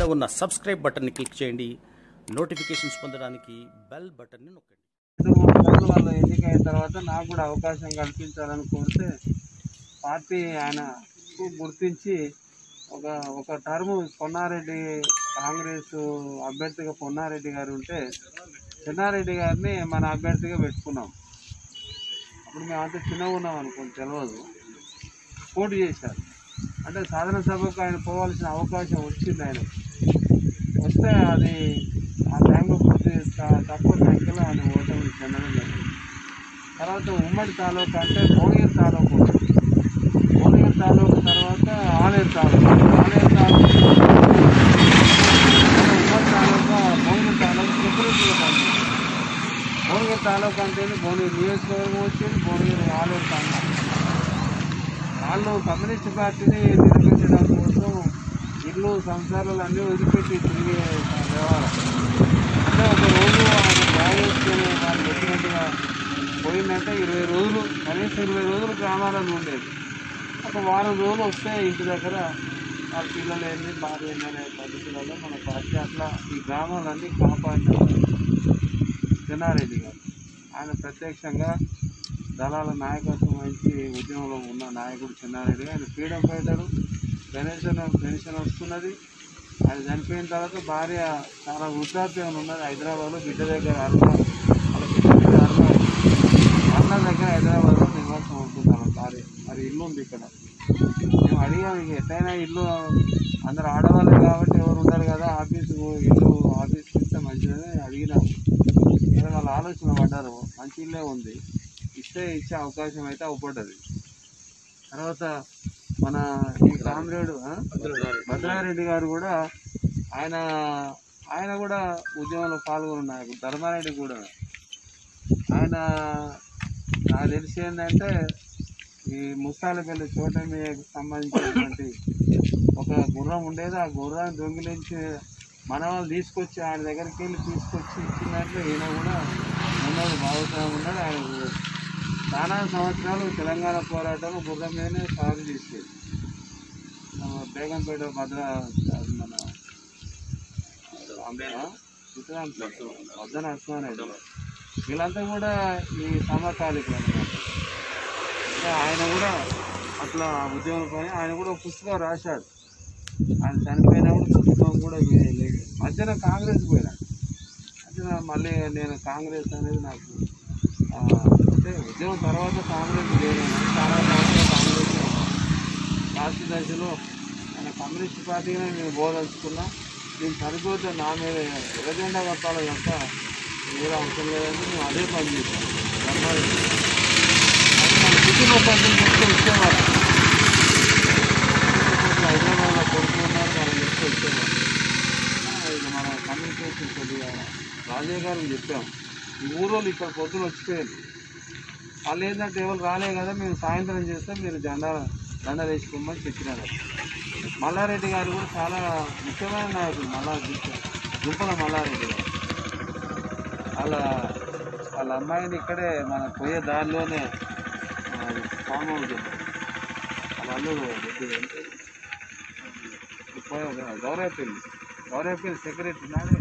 కింద ఉన్న సబ్స్క్రైబ్ బటన్ని క్లిక్ చేయండి నోటిఫికేషన్స్ పొందడానికి బెల్ బటన్ని నొక్కండి రెండు మూడు సార్లు వాళ్ళు ఎన్నికైన తర్వాత నాకు కూడా అవకాశం కల్పించాలని కోరితే పార్టీ ఆయనకు గుర్తించి ఒక ఒక టర్మ్ పొన్నారెడ్డి కాంగ్రెస్ అభ్యర్థిగా పొన్నారెడ్డి గారు ఉంటే చెన్నారెడ్డి గారిని మన అభ్యర్థిగా పెట్టుకున్నాం అప్పుడు మేము అంత చిన్నగా ఉన్నాం అనుకోండి తెలియదు పోటీ చేశారు అంటే సాధన సభకు ఆయన పోవాల్సిన అవకాశం వచ్చింది ఆయన వస్తే అది ఆ టైంలో కొద్ది త- తక్కువ సంఖ్యలో ఆయన ఓటమి చెందడం జరిగింది తర్వాత ఉమ్మడి తాలూకా అంటే భోగిర్ తాలూకు భోగిర్ తాలూకు తర్వాత ఆలేరు తాలూకు ఆలేరు తాలూకు ఉమ్మడి తాలూకా భోగిర్ తాలూకు సెక్యూరిటీగా పనిచేస్తుంది భువనగిరి తాలూకా అంటే భువనగిరి నియోజకవర్గం వచ్చేది భువనగిరి ఆలేరు తాలూకా వాళ్ళు కమ్యూనిస్ట్ పార్టీని నిర్మించడం కోసం ఇల్లు సంసారాలు అన్నీ వదిలిపెట్టి తిరిగే వ్యవహారం అంటే ఒక రోజు ఆయన బ్యాగ్ వేసుకొని వాళ్ళు చెప్పినట్టుగా పోయిందంటే ఇరవై రోజులు కనీసం ఇరవై రోజులు గ్రామాలలో ఉండేది ఒక వారం రోజులు వస్తే ఇంటి దగ్గర వాళ్ళ పిల్లలు ఏంది భార్య ఏంది అనే పద్ధతులలో మన పార్టీ అట్లా ఈ గ్రామాలన్నీ కాపాడిన చెన్నారెడ్డి గారు ఆయన ప్రత్యక్షంగా దళాల నాయకత్వం వహించి ఉద్యమంలో ఉన్న నాయకుడు చెన్నారెడ్డి ఆయన ఫ్రీడమ్ ఫైటరు పెన్షన్ పెన్షన్ వస్తున్నది ఆయన చనిపోయిన తర్వాత భార్య చాలా వృద్ధాప్యం ఉన్నది హైదరాబాద్లో బిడ్డ దగ్గర అరుణ వాళ్ళ బిడ్డ బిడ్డ అరుణ అన్న దగ్గర హైదరాబాద్లో నివాసం ఉంటుంది వాళ్ళ భార్య మరి ఇల్లు ఉంది ఇక్కడ మేము అడిగాము ఇక ఎట్లయినా ఇల్లు అందరు ఆడవాళ్ళు కాబట్టి ఎవరు ఉండరు కదా ఆఫీసు ఇల్లు ఆఫీస్కి ఇస్తే మంచిదని అడిగినాము ఏదో వాళ్ళ ఆలోచన పడ్డారు మంచి ఇల్లే ఉంది ఇస్తే ఇచ్చే అవకాశం అయితే అవపడ్డది తర్వాత మన ఈ కామ్రేడు ఆ? భద్రారెడ్డి గారు కూడా ఆయన ఆయన కూడా ఉద్యమంలో పాల్గొన్న నాయకుడు ధర్మారెడ్డి కూడా ఆయన నాకు తెలిసి ఏంటంటే ఈ ముస్తాలపల్లి చోటమికి సంబంధించినటువంటి ఒక గుర్రం ఉండేది ఆ గుర్రాన్ని దొంగిలించి మన వాళ్ళు తీసుకొచ్చి ఆయన దగ్గరికి వెళ్ళి తీసుకొచ్చి ఇచ్చినట్లు ఈయన కూడా ఉన్నాడు భాగస్వామి ఉన్నాడు ఆయన చాలా సంవత్సరాలు తెలంగాణ పోరాటం గుర్రం మీదనే సాగు చేసేది ఆ, బేగంపేట భద్ర అది మన ఆ? చిత్రాం వద్ద నరసింహారెడ్డి వీళ్ళంతా కూడా ఈ సమకాలికులు అన్నమాట అంటే ఆయన కూడా అట్లా ఉద్యమం పని ఆయన కూడా ఒక పుస్తకం రాశాడు ఆయన చనిపోయినప్పుడు పుస్తకం కూడా వే- లేదు మధ్యన కాంగ్రెస్ పోయినాడు మధ్యన మళ్ళీ నేను కాంగ్రెస్ అనేది నాకు ఆ, అంటే ఉద్యమం తర్వాత కాంగ్రెస్ లేదు చాలా సంవత్సరాలు కాంగ్రెస్ లాస్ట్ దశలో ఆయన కమ్యూనిస్ట్ పార్టీగా నేను బోధించుకున్నా నేను చనిపోతే నా మీద ఎర్రజెండా కప్పాలి తప్ప వేరే అవసరం లేదంటే మేము అదే పని చేశాం ధర్మారెడ్డి కుటుంబ పద్ధతులు చెప్తే ఇచ్చేవారు హైదరాబాద్లో కొడుకు ఉన్నారు మనం చెప్తే ఇచ్చేవారు ఆ, ఇక మన కమ్యూనికేషన్ కొద్దిగా రాజయ్య గారికి చెప్పాం ఈ ఊరోళ్ళు ఇక్కడ పొద్దున వచ్చిపోయారు వాళ్ళు ఏంటంటే ఎవరు రాలే కదా మేము సాయంత్రం చేస్తాం మీరు జెండా దండ వేసుకోమని చెప్పినారు మల్లారెడ్డి గారు కూడా చాలా ముఖ్యమైన నాయకుడు మల్లా దుంపల మల్లారెడ్డి గారు వాళ్ళ వాళ్ళ అమ్మాయిని ఇక్కడే మన పోయే దారిలోనే ఆ, ఫామ్ హౌస్ ఉంది. వాళ్ళ అల్లుడు ఏంటి? పోయే గౌరవపల్లి గౌరవపల్లి సెక్రటరీ నాడే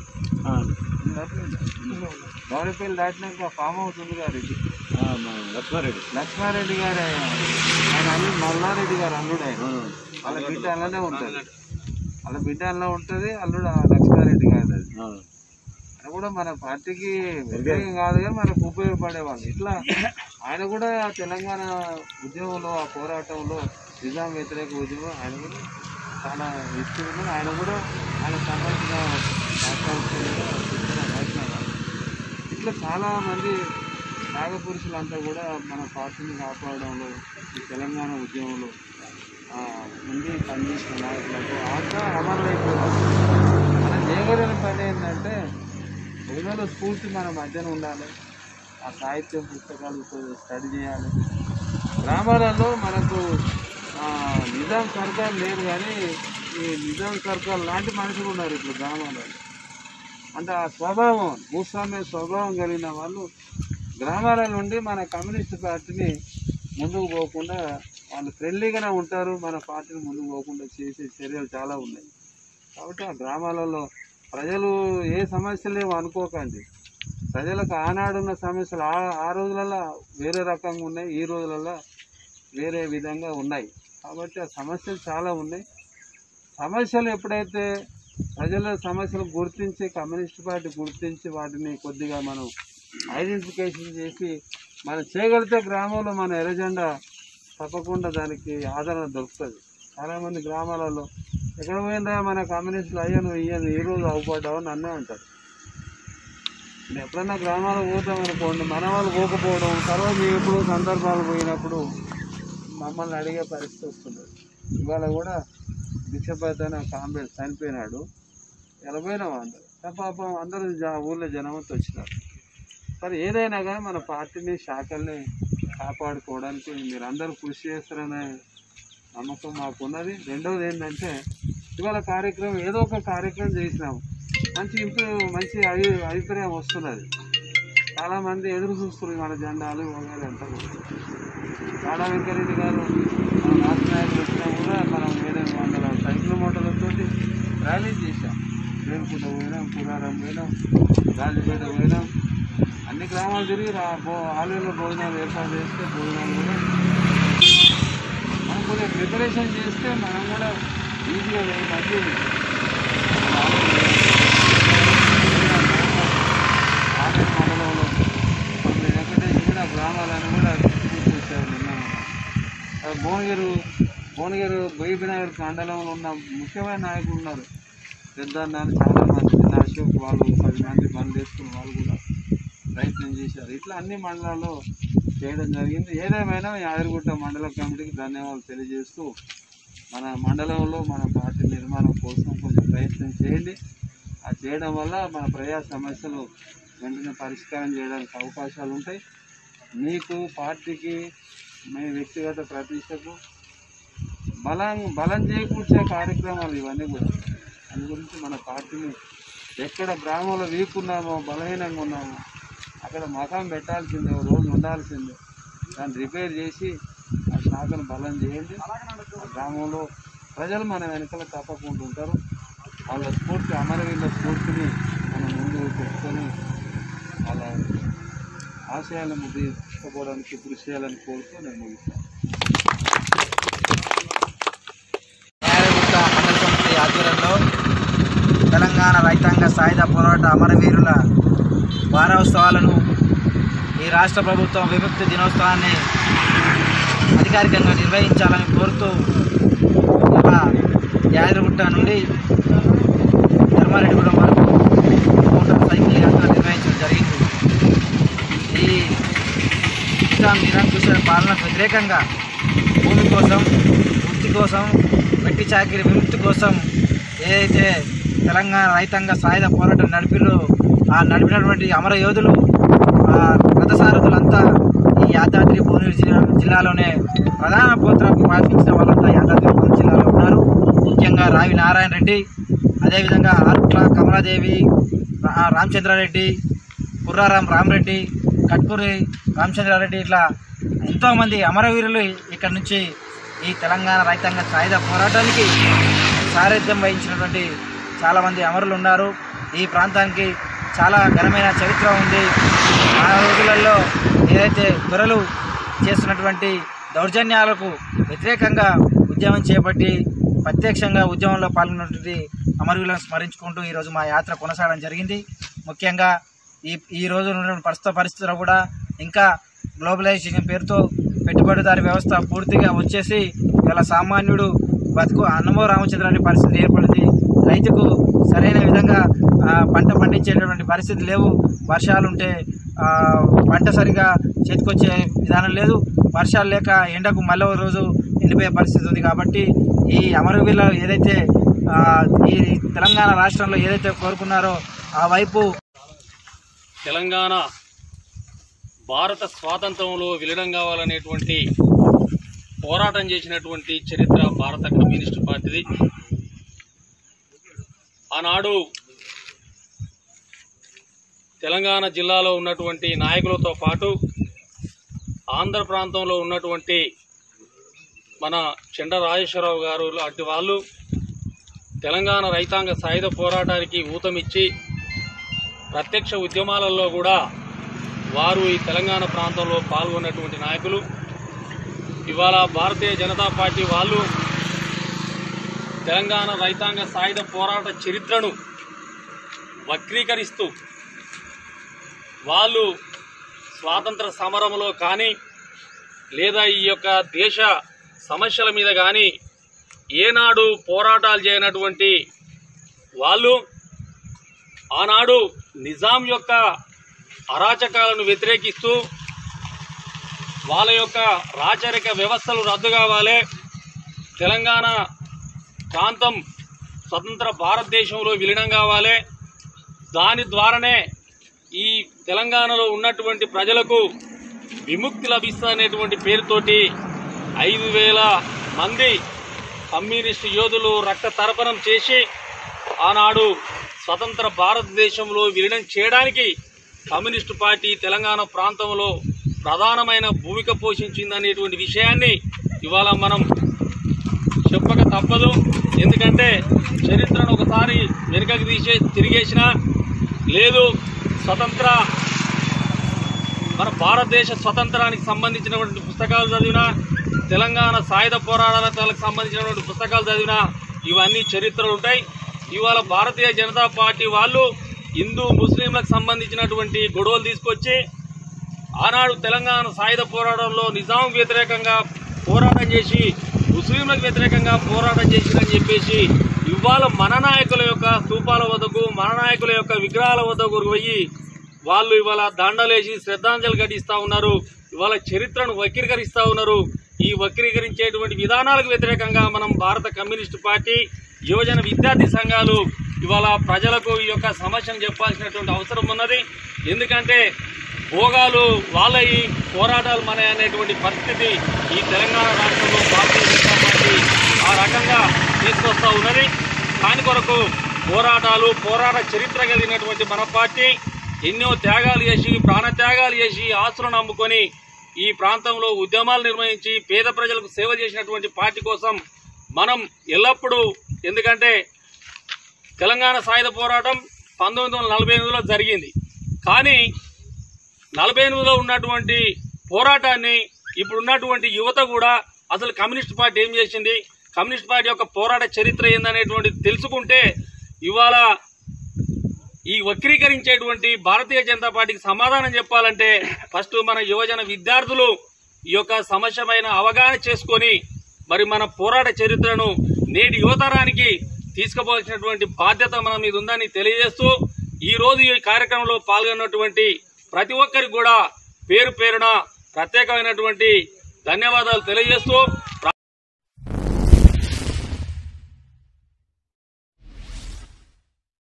గౌరవపల్లి దాటినాక ఫామ్ హౌస్ ఉంది గారు ఇది లక్ష్మారెడ్డి లక్ష్మారెడ్డి గారు ఆయన అల్లుడు మల్లారెడ్డి గారు అల్లుడు ఆయన వాళ్ళ బిడ్డ అలానే ఉంటుంది వాళ్ళ బిడ్డ అలా ఉంటుంది అల్లుడు ఆ లక్ష్మారెడ్డి గారు అది ఆయన కూడా మన పార్టీకి వ్యతిరేకం కాదు కానీ మనకు ఉపయోగపడేవాళ్ళు ఇట్లా ఆయన కూడా తెలంగాణ ఉద్యమంలో ఆ పోరాటంలో నిజాం వ్యతిరేక ఉద్యమం ఆయన కూడా చాలా ఇష్టం ఆయన కూడా ఆయన సంబంధించిన రాష్ట్రాలు రాసినారు ఇట్లా చాలా మంది నాగపురుషులంతా కూడా మన పార్టీని కాపాడడంలో ఈ తెలంగాణ ఉద్యమంలో ఆ, ఉండి పనిచేసిన నాయకులకు ఆగా అమరులైపోయారు మనం చేయగలిగిన పని ఏంటంటే ఏదో స్ఫూర్తి మన మధ్యన ఉండాలి ఆ సాహిత్యం పుస్తకాలు స్టడీ చేయాలి గ్రామాలలో మనకు ఆ, నిజాం సర్కార్ లేదు కానీ ఈ నిజాం సర్కార్ లాంటి మనుషులు ఉన్నారు ఇప్పుడు గ్రామాలలో అంటే ఆ స్వభావం భూస్వామ్య స్వభావం కలిగిన వాళ్ళు గ్రామాల నుండి మన కమ్యూనిస్ట్ పార్టీని ముందుకు పోకుండా వాళ్ళు ఫ్రెండ్లీగానే ఉంటారు మన పార్టీని ముందుకు పోకుండా చేసే చర్యలు చాలా ఉన్నాయి కాబట్టి ఆ గ్రామాలలో ప్రజలు ఏ సమస్యలు లేవు అనుకోకండి ప్రజలకు ఆనాడున్న సమస్యలు ఆ ఆ రోజులలో వేరే రకంగా ఉన్నాయి ఈ రోజులలో వేరే విధంగా ఉన్నాయి కాబట్టి ఆ సమస్యలు చాలా ఉన్నాయి సమస్యలు ఎప్పుడైతే ప్రజల సమస్యలు గుర్తించి కమ్యూనిస్ట్ పార్టీ గుర్తించి వాటిని కొద్దిగా మనం ఐడెంటిఫికేషన్ చేసి మనం చేయగలిగితే గ్రామంలో మన ఎర్రజెండా తప్పకుండా దానికి ఆదరణ దొరుకుతుంది చాలామంది గ్రామాలలో ఎక్కడ పోయిందా మన కమ్యూనిస్టులు అయ్యను ఇయ్యను ఈ రోజు అవుపడ్డావు నన్నే అంటారు నేను ఎప్పుడన్నా గ్రామాలకు పోతాం అనుకోండి మన వాళ్ళు పోకపోవడం తర్వాత మేము ఎప్పుడు సందర్భాలు పోయినప్పుడు మమ్మల్ని అడిగే పరిస్థితి వస్తుంది ఇవాళ కూడా భిక్షపతి అనే కాంబేడ్ చనిపోయినాడు ఎలబోయినాం అందరు కానీ పాపం అందరూ జ- ఊళ్ళో జనమంతా వచ్చినారు మరి ఏదైనా కానీ మన పార్టీని శాఖల్ని కాపాడుకోవడానికి మీరు అందరూ కృషి చేస్తారనే నమ్మకం మాకు ఉన్నది రెండవది ఏంటంటే ఇవాళ కార్యక్రమం ఏదో ఒక కార్యక్రమం చేసినాము మంచి ఇంప్రూవ్ మంచి అభి అభిప్రాయం వస్తున్నది చాలామంది ఎదురు చూస్తున్నారు మన జెండాలు వగైరా అంటారు కాడా వెంకరెడ్డి గారు మన రాష్ట్ర నాయకులు వచ్చినా కూడా మనం ఏదైనా వందల సైకిల్ మోటార్లతో ర్యాలీ చేశాం రేణుకుంట పోయినాం పురారం పోయినాం గాజుపేట పోయినాం అన్ని గ్రామాలు తిరిగి రా భో ఆలయంలో భోజనాలు ఏర్పాటు చేస్తే భోజనాలు కూడా మనం కొద్దిగా ప్రిపరేషన్ చేస్తే మనం కూడా ఈజీగా వెయ్యి మంది ఆలయ మండలంలో కొన్ని వెంకటేష్ కూడా గ్రామాలను కూడా చూపించారు నిన్న ఆ భువనగిరి భువనగిరి బొయ్యబినగర్ మండలంలో ఉన్న ముఖ్యమైన నాయకులు ఉన్నారు పెద్ద నాన్న చాలా మంది నిన్న అశోక్ వాళ్ళు పది మంది బంద్ చేసుకుని వాళ్ళు కూడా ప్రయత్నం చేశారు ఇట్లా అన్ని మండలాల్లో చేయడం జరిగింది ఏదేమైనా యాదగిరిగుట్ట మండల కమిటీకి ధన్యవాదాలు తెలియజేస్తూ మన మండలంలో మన పార్టీ నిర్మాణం కోసం కొంచెం ప్రయత్నం చేయండి అది చేయడం వల్ల మన ప్రజా సమస్యలు వెంటనే పరిష్కారం చేయడానికి అవకాశాలు ఉంటాయి మీకు పార్టీకి మీ వ్యక్తిగత ప్రతిష్టకు బలం బలం చేకూర్చే కార్యక్రమాలు ఇవన్నీ కూడా దాని గురించి మన పార్టీని ఎక్కడ గ్రామంలో వీక్ ఉన్నామో బలహీనంగా ఉన్నామో అక్కడ మకాం పెట్టాల్సిందే ఓ రోజు ఉండాల్సిందే దాన్ని రిపేర్ చేసి ఆ శాఖను బలం చేయండి ఆ గ్రామంలో ప్రజలు మన వెనకాల తప్పకుండా ఉంటారు వాళ్ళ స్ఫూర్తి అమరవీళ్ళ స్ఫూర్తిని మనం ముందు పెట్టుకొని వాళ్ళ ఆశయాలను తీసుకోవడానికి కృషి చేయాలని కోరుతూ నేను ముగిస్తాను న్యాయగుట్ట మండల సమితి ఆధ్వర్యంలో తెలంగాణ రైతాంగ సాయుధ పోరాట అమరవీరుల వారోత్సవాలను ఈ రాష్ట్ర ప్రభుత్వం విముక్తి దినోత్సవాన్ని అధికారికంగా నిర్వహించాలని కోరుతూ ఇలా యాదగిరిగుట్ట నుండి ధర్మారెడ్డిగూడెం వరకు మోటార్ సైకిల్ యాత్ర నిర్వహించడం జరిగింది ఈ నిజాం నిరంకుశ పాలనకు వ్యతిరేకంగా భూమి కోసం వృత్తి కోసం వెట్టి చాకిరి విముక్తి కోసం ఏదైతే తెలంగాణ రైతాంగ సాయుధ పోరాటం నడిపిలో ఆ నడిపినటువంటి అమర యోధులు ఆ రథసారథులంతా ఈ యాదాద్రి భువనగిరి జిల్లా జిల్లాలోనే ప్రధాన పాత్ర పాటించిన వాళ్ళంతా యాదాద్రి భువనగిరి జిల్లాలో ఉన్నారు ముఖ్యంగా రావి నారాయణ రెడ్డి అదేవిధంగా ఆరుట్ల కమలాదేవి రా- రామచంద్రారెడ్డి కుర్రారాం రామరెడ్డి కట్కూరి రామచంద్రారెడ్డి ఇట్లా ఎంతోమంది అమరవీరులు ఇక్కడ నుంచి ఈ తెలంగాణ రైతాంగ సాయుధ పోరాటానికి సారథ్యం వహించినటువంటి చాలామంది అమరులు ఉన్నారు ఈ ప్రాంతానికి చాలా ఘనమైన చరిత్ర ఉంది ఆ రోజులలో ఏదైతే దొరలు చేస్తున్నటువంటి దౌర్జన్యాలకు వ్యతిరేకంగా ఉద్యమం చేపట్టి ప్రత్యక్షంగా ఉద్యమంలో పాల్గొన్నటువంటి అమరవీరులను స్మరించుకుంటూ ఈరోజు మా యాత్ర కొనసాగడం జరిగింది ముఖ్యంగా ఈ ఈ రోజు ఉన్నటువంటి ప్రస్తుత పరిస్థితుల్లో కూడా ఇంకా గ్లోబలైజేషన్ పేరుతో పెట్టుబడిదారి వ్యవస్థ పూర్తిగా వచ్చేసి ఇలా సామాన్యుడు బతుకు అన్నమో రామచంద్రాన్ని పరిస్థితి ఏర్పడింది రైతుకు సరైన విధంగా ఆ, పంట పండించేటటువంటి పరిస్థితి లేవు వర్షాలు ఉంటే ఆ, పంట సరిగా చేతికొచ్చే విధానం లేదు వర్షాలు లేక ఎండకు మళ్ళీ ఓ రోజు ఎండిపోయే పరిస్థితి ఉంది కాబట్టి ఈ అమరవీరులు ఏదైతే ఆ, ఈ తెలంగాణ రాష్ట్రంలో ఏదైతే కోరుకున్నారో ఆ వైపు తెలంగాణ భారత స్వాతంత్రంలో విలీనం కావాలనేటువంటి పోరాటం చేసినటువంటి చరిత్ర భారత కమ్యూనిస్టు పార్టీది ఆనాడు తెలంగాణ జిల్లాలో ఉన్నటువంటి నాయకులతో పాటు ఆంధ్ర ప్రాంతంలో ఉన్నటువంటి మన చెండ రాజేశ్వరరావు గారు లాంటి వాళ్ళు తెలంగాణ రైతాంగ సాయుధ పోరాటానికి ఊతమిచ్చి ప్రత్యక్ష ఉద్యమాలలో కూడా వారు ఈ తెలంగాణ ప్రాంతంలో పాల్గొన్నటువంటి నాయకులు ఇవాళ భారతీయ జనతా పార్టీ వాళ్ళు తెలంగాణ రైతాంగ సాయుధ పోరాట చరిత్రను వక్రీకరిస్తూ వాళ్ళు స్వాతంత్ర సమరంలో కానీ లేదా ఈ యొక్క దేశ సమస్యల మీద కానీ ఏనాడు పోరాటాలు చేయనటువంటి వాళ్ళు ఆనాడు నిజాం యొక్క అరాచకాలను వ్యతిరేకిస్తూ వాళ్ళ యొక్క రాచరిక వ్యవస్థలు రద్దు కావాలి తెలంగాణ ప్రాంతం స్వతంత్ర భారతదేశంలో విలీనం కావాలి దాని ద్వారానే ఈ తెలంగాణలో ఉన్నటువంటి ప్రజలకు విముక్తి లభిస్తుందనేటువంటి పేరుతోటి ఐదు వేల మంది కమ్యూనిస్టు యోధులు రక్త తర్పణం చేసి ఆనాడు స్వతంత్ర భారతదేశంలో విలీనం చేయడానికి కమ్యూనిస్టు పార్టీ తెలంగాణ ప్రాంతంలో ప్రధానమైన భూమిక పోషించిందనేటువంటి విషయాన్ని ఇవాళ మనం చెప్పక తప్పదు ఎందుకంటే చరిత్రను ఒకసారి వెనుకకి తీసే తిరిగేసిన లేదు స్వతంత్ర మన భారతదేశ స్వతంత్రానికి సంబంధించినటువంటి పుస్తకాలు చదివినా తెలంగాణ సాయుధ పోరాటాలకు సంబంధించినటువంటి పుస్తకాలు చదివినా ఇవన్నీ చరిత్రలు ఉంటాయి ఇవాళ భారతీయ జనతా పార్టీ వాళ్ళు హిందూ ముస్లింలకు సంబంధించినటువంటి గొడవలు తీసుకొచ్చి ఆనాడు తెలంగాణ సాయుధ పోరాటంలో నిజాం వ్యతిరేకంగా పోరాటం చేసి ముస్లింలకు వ్యతిరేకంగా పోరాటం చేసిందని చెప్పేసి ఇవాళ మన నాయకుల యొక్క స్తూపాల వద్దకు మన నాయకుల యొక్క విగ్రహాల వద్దకు పోయి వాళ్ళు ఇవాళ దండలేసి శ్రద్ధాంజలి ఘటిస్తా ఉన్నారు ఇవాళ చరిత్రను వక్రీకరిస్తా ఉన్నారు ఈ వక్రీకరించేటువంటి విధానాలకు వ్యతిరేకంగా మనం భారత కమ్యూనిస్టు పార్టీ యువజన విద్యార్థి సంఘాలు ఇవాళ ప్రజలకు ఈ యొక్క సమస్యను చెప్పాల్సినటువంటి అవసరం ఉన్నది ఎందుకంటే భోగాలు వాళ్ళయి పోరాటాలు మన అనేటువంటి పరిస్థితి ఈ తెలంగాణ రాష్ట్రంలో భారతీయ జనతా పార్టీ ఆ రకంగా తీసుకొస్తా ఉన్నది దాని కొరకు పోరాటాలు పోరాట చరిత్ర కలిగినటువంటి మన పార్టీ ఎన్నో త్యాగాలు చేసి ప్రాణ త్యాగాలు చేసి ఆస్తులను అమ్ముకొని ఈ ప్రాంతంలో ఉద్యమాలు నిర్వహించి పేద ప్రజలకు సేవ చేసినటువంటి పార్టీ కోసం మనం ఎల్లప్పుడూ ఎందుకంటే తెలంగాణ సాయుధ పోరాటం పంతొమ్మిది వందల నలభై ఎనిమిదిలో జరిగింది కానీ నలభై ఎనిమిదిలో ఉన్నటువంటి పోరాటాన్ని ఇప్పుడు ఉన్నటువంటి యువత కూడా అసలు కమ్యూనిస్ట్ పార్టీ ఏం చేసింది కమ్యూనిస్ట్ పార్టీ యొక్క పోరాట చరిత్ర ఏందనేటువంటి తెలుసుకుంటే ఇవాళ ఈ వక్రీకరించేటువంటి భారతీయ జనతా పార్టీకి సమాధానం చెప్పాలంటే ఫస్ట్ మన యువజన విద్యార్థులు ఈ యొక్క సమస్యమైన అవగాహన చేసుకొని మరి మన పోరాట చరిత్రను నేటి యువతరానికి తీసుకుపోవాల్సినటువంటి బాధ్యత మన మీద ఉందని తెలియజేస్తూ ఈ రోజు ఈ కార్యక్రమంలో పాల్గొన్నటువంటి ప్రతి ఒక్కరికి కూడా పేరు పేరున ప్రత్యేకమైనటువంటి ధన్యవాదాలు తెలియజేస్తూ